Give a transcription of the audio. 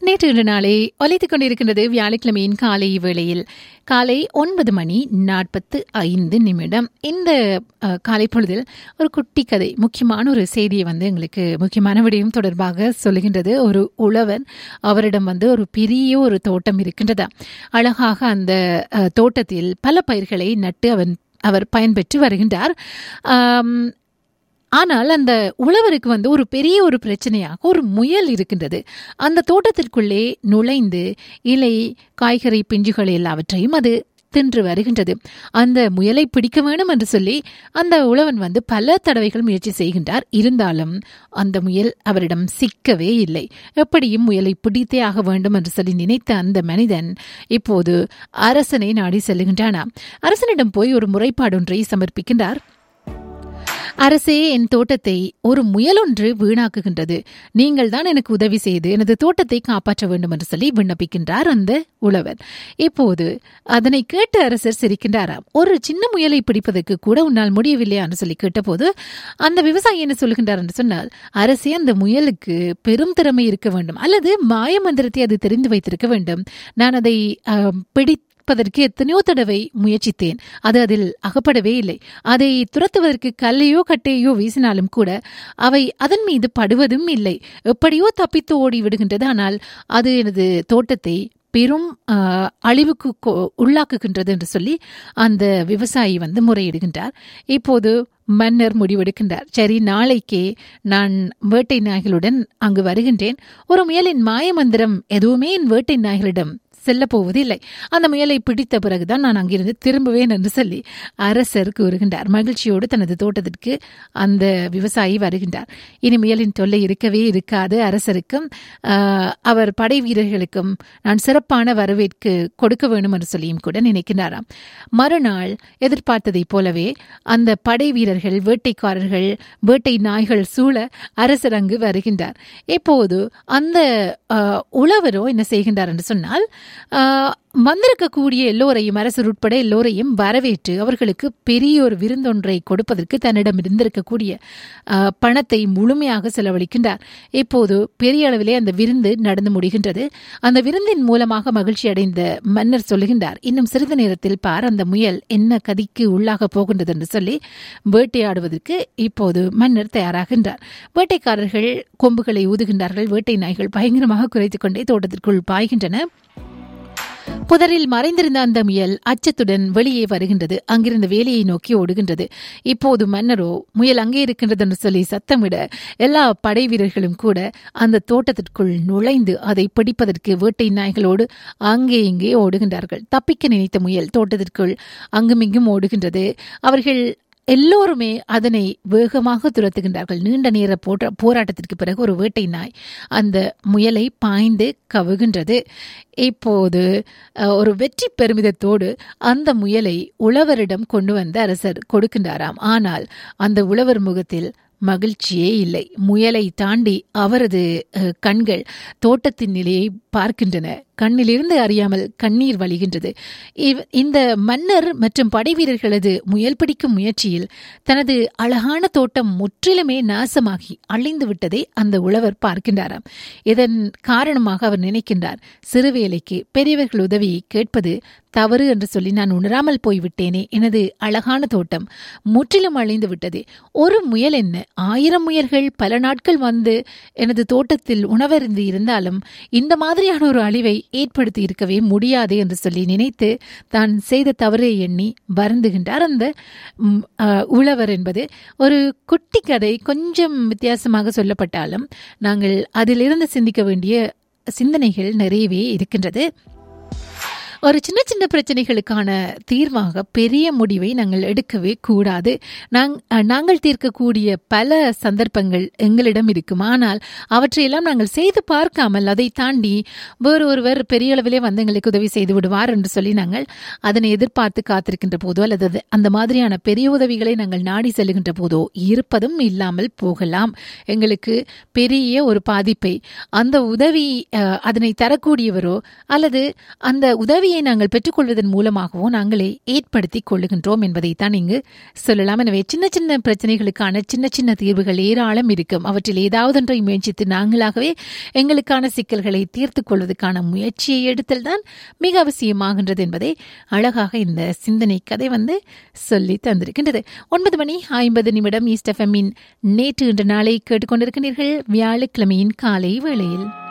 நேற்று இன்று நாளை ஒலித்துக் கொண்டிருக்கின்றது வியாழக்கிழமையின் காலை வேளையில் காலை ஒன்பது மணி நாற்பத்து ஐந்து நிமிடம் இந்த அஹ், காலை பொழுதில் ஒரு குட்டி கதை முக்கியமான ஒரு செய்தியை வந்து எங்களுக்கு முக்கியமான விடயம் தொடர்பாக சொல்லுகின்றது ஒரு உழவன் அவரிடம் வந்து ஒரு பெரிய ஒரு தோட்டம் இருக்கின்றதா அழகாக அந்த அஹ், தோட்டத்தில் பல பயிர்களை நட்டு அவன் அவர் பயன்பெற்று வருகின்றார் ஆம், ஆனால் அந்த உழவருக்கு வந்து ஒரு பெரிய ஒரு பிரச்சனையாக ஒரு முயல் இருக்கின்றது அந்த தோட்டத்திற்குள்ளே நுழைந்து இலை காய்கறி பிஞ்சுகள் எல்லாவற்றையும் அது தின்று வருகின்றது அந்த முயலை பிடிக்க வேண்டும் என்று சொல்லி அந்த உழவன் வந்து பல தடவைகள் முயற்சி செய்கின்றார் இருந்தாலும் அந்த முயல் அவரிடம் சிக்கவே இல்லை எப்படியும் முயலை பிடித்தே ஆக வேண்டும் என்று சொல்லி நினைத்த அந்த மனிதன் இப்போது அரசனை நாடி செல்லுகின்றானாம் அரசனிடம் போய் ஒரு முறைப்பாடொன்றை சமர்ப்பிக்கின்றார் அரசே என் தோட்டத்தை ஒரு முயலொன்று வீணாக்குகின்றது நீங்கள் தான் எனக்கு உதவி செய்து எனது தோட்டத்தை காப்பாற்ற வேண்டும் என்று சொல்லி விண்ணப்பிக்கின்றார் அந்த உழவர் இப்போது அதனை கேட்ட அரசர் சிரிக்கின்றாராம் ஒரு சின்ன முயலை பிடிப்பதற்கு கூட உன்னால் முடியவில்லையா என்று சொல்லி கேட்டபோது அந்த விவசாயி என்ன சொல்லுகின்றார் என்று சொன்னால் அரசே அந்த முயலுக்கு பெரும் திறமை இருக்க வேண்டும் அல்லது மாய மந்திரத்தை அது தெரிந்து வைத்திருக்க வேண்டும் நான் அதை ஆம், பிடி துரத்துவதற்கு எத்தனையோ தடவை முயற்சித்தேன் அது அதில் அகப்படவே இல்லை அதை துரத்துவதற்கு கல்லையோ கட்டையோ வீசினாலும் கூட அவை அதன் மீது படுவதும் இல்லை எப்படியோ தப்பித்து ஓடி விடுகின்றது ஆனால் அது எனது தோட்டத்தை பெரும் ஆஹ், அழிவுக்கு கொ- உள்ளாக்குகின்றது என்று சொல்லி அந்த விவசாயி வந்து முறையிடுகின்றார் இப்போது மன்னர் முடிவெடுக்கின்றார் சரி நாளைக்கே நான் வேட்டை நாய்களுடன் அங்கு வருகின்றேன் ஒரு முயலின் மாயமந்திரம் எதுவுமே என் வேட்டை நாய்களிடம் செல்ல போவதில்லை அந்த முயலை பிடித்த பிறகுதான் நான் அங்கிருந்து திரும்புவேன் என்று சொல்லி அரசர் கூறுகின்றார் மகிழ்ச்சியோடு தனது தோட்டத்திற்கு அந்த விவசாயி வருகின்றார் இனி முயலின் தொல்லை இருக்கவே இருக்காது அரசருக்கும் ஆஹ், அவர் படை வீரர்களுக்கும் நான் சிறப்பான வரவேற்கு கொடுக்க வேண்டும் என்று சொல்லியும் கூட நினைக்கின்றாராம் மறுநாள் எதிர்பார்த்ததைப் போலவே அந்த படை வீரர்கள் வேட்டைக்காரர்கள் வேட்டை நாய்கள் சூழ அரசர் அங்கு வருகின்றார் இப்போது அந்த ஆஹ், உழவரோ என்ன செய்கின்றார் என்று சொன்னால் ஆஹ், வந்திருக்கக்கூடிய எல்லோரையும் அரசர் உட்பட எல்லோரையும் வரவேற்று அவர்களுக்கு பெரிய ஒரு விருந்தொன்றை கொடுப்பதற்கு தன்னிடம் இருந்திருக்கக்கூடிய ஆஹ், பணத்தை முழுமையாக செலவழிக்கின்றார் இப்போது பெரிய அளவிலே அந்த விருந்து நடந்து முடிகின்றது அந்த விருந்தின் மூலமாக மகிழ்ச்சி அடைந்த மன்னர் சொல்லுகின்றார் இன்னும் சிறிது நேரத்தில் பார் அந்த முயல் என்ன கதிக்கு உள்ளாக போகின்றது என்று சொல்லி வேட்டையாடுவதற்கு இப்போது மன்னர் தயாராகின்றார் வேட்டைக்காரர்கள் கொம்புகளை ஊதுகின்றார்கள் வேட்டை நாய்கள் பயங்கரமாக குறைத்துக் கொண்டே தோட்டத்திற்குள் பாய்கின்றன புதரில் மறைந்திருந்த அந்த முயல் அச்சத்துடன் வெளியே வருகின்றது அங்கிருந்த வேலையை நோக்கி ஓடுகின்றது இப்போது மன்னரோ முயல் அங்கே இருக்கின்றது என்று சொல்லி சத்தமிட எல்லா படை வீரர்களும் கூட அந்த தோட்டத்திற்குள் நுழைந்து அதை பிடிப்பதற்கு வேட்டை நாய்களோடு அங்கே இங்கே ஓடுகின்றார்கள் தப்பிக்க நினைத்த முயல் தோட்டத்திற்குள் அங்குமிங்கும் ஓடுகின்றது அவர்கள் எல்லோருமே அதனை வேகமாக துரத்துகின்றார்கள் நீண்ட நேர போட்ட போராட்டத்திற்கு பிறகு ஒரு வேட்டை நாய் அந்த முயலை பாய்ந்து கவுகின்றது இப்போது அஹ், ஒரு வெற்றி பெருமிதத்தோடு அந்த முயலை உழவரிடம் கொண்டு வந்த அரசர் கொடுக்கின்றாராம் ஆனால் அந்த உழவர் முகத்தில் மகிழ்ச்சியே இல்லை முயலை தாண்டி அவரது அஹ், கண்கள் தோட்டத்தின் நிலையை பார்க்கின்றன கண்ணிலிருந்து அறியாமல் கண்ணீர் வழிகின்றது இவ்- இந்த மன்னர் மற்றும் படைவீரர்களது முயல் பிடிக்கும் முயற்சியில் தனது அழகான தோட்டம் முற்றிலுமே நாசமாகி அழிந்து விட்டதை அந்த உழவர் பார்க்கின்றாராம் இதன் காரணமாக அவர் நினைக்கின்றார் சிறுவேலைக்கு பெரியவர்கள் உதவியை கேட்பது தவறு என்று சொல்லி நான் உணராமல் போய்விட்டேனே எனது அழகான தோட்டம் முற்றிலும் அழிந்து விட்டது ஒரு முயல் என்ன ஆயிரம் முயல்கள் பல நாட்கள் வந்து எனது தோட்டத்தில் உணவருந்து இருந்தாலும் இந்த மாதிரியான ஒரு அழிவை ஏற்படுத்தி இருக்கவே முடியாது என்று சொல்லி நினைத்து தான் செய்த தவறை எண்ணி வருந்துகின்றார் அந்த ம், ஆ, உழவர் என்பது ஒரு குட்டி கதை கொஞ்சம் வித்தியாசமாக சொல்லப்பட்டாலும் நாங்கள் அதிலிருந்து சிந்திக்க வேண்டிய சிந்தனைகள் நிறையவே இருக்கின்றது ஒரு சின்ன சின்ன பிரச்சனைகளுக்கான தீர்வாக பெரிய முடிவை நாங்கள் எடுக்கவே கூடாது நாங் அஹ், நாங்கள் தீர்க்கக்கூடிய பல சந்தர்ப்பங்கள் எங்களிடம் இருக்கும் ஆனால் அவற்றையெல்லாம் நாங்கள் செய்து பார்க்காமல் அதை தாண்டி வேறு ஒருவர் பெரிய அளவிலே வந்து எங்களுக்கு உதவி செய்து விடுவார் என்று சொல்லி நாங்கள் அதனை எதிர்பார்த்து காத்திருக்கின்ற போதோ அல்லது அது- அந்த மாதிரியான பெரிய உதவிகளை நாங்கள் நாடி செல்லுகின்ற போதோ இருப்பதும் இல்லாமல் போகலாம் எங்களுக்கு பெரிய ஒரு பாதிப்பை அந்த உதவி அஹ், அதனை தரக்கூடியவரோ அல்லது அந்த உதவி தோல்வியை நாங்கள் பெற்றுக்கொள்வதன் மூலமாகவோ நாங்களே ஏற்படுத்திக் கொள்ளுகின்றோம் என்பதைத்தான் இங்கு சொல்லலாம் எனவே சின்ன சின்ன பிரச்சனைகளுக்கான சின்ன சின்ன தீர்வுகள் ஏராளம் இருக்கும் அவற்றில் ஏதாவதொன்றை முயற்சித்து நாங்களாகவே எங்களுக்கான சிக்கல்களை தீர்த்துக் கொள்வதற்கான முயற்சியை எடுத்தல் தான் மிக அவசியமாகின்றது என்பதை அழகாக இந்த சிந்தனை கதை வந்து சொல்லி தந்திருக்கின்றது ஒன்பது மணி ஐம்பது நிமிடம் ஈஸ்ட் எஃப்எம்மின் நேற்று இன்று நாளை கேட்டுக்கொண்டிருக்கிறீர்கள் வியாழக்கிழமையின் காலை வேளையில்